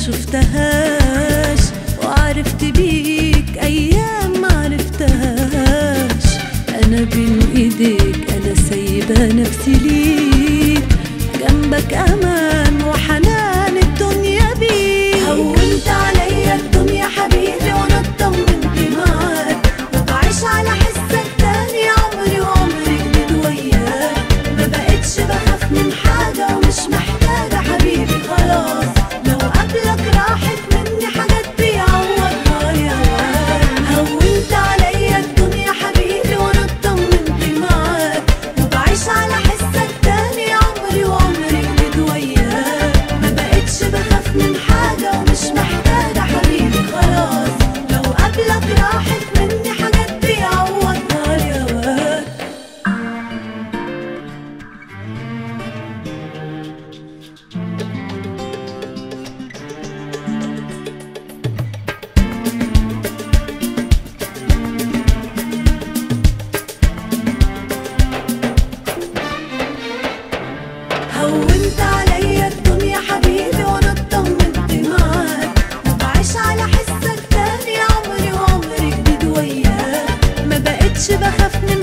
شفتهاش وعرفت بيك ايام ما عرفتهاش انا بين ايديك انا سايبه نفسي ليك جنبك امان وحنان الدنيا بيك هونت عليا الدنيا حبيبي وانا اطمنت معاك وبعيش على حسك تاني عمري وعمري جديد وياك ما بقتش بخاف من حاجة ومش محتاجة حبيبي خلاص لو قبلك راحت مني حاجات بيعوضها يا واد هونت عليا الدنيا حبيبي وانا اطمنت معاك وبعيش على حسك تاني عمري وعمري جديد وياك ما بقتش بخاف من حاجة ومش محتاجة حبيبي خلاص لو قبلك راحت مني حاجات بيعوضها يا واد هونت عليا الدنيا حبيبي وانا اطمنت معاك وبعيش على حسك تاني عمري وعمري جديد وياك ما بقتش بخاف من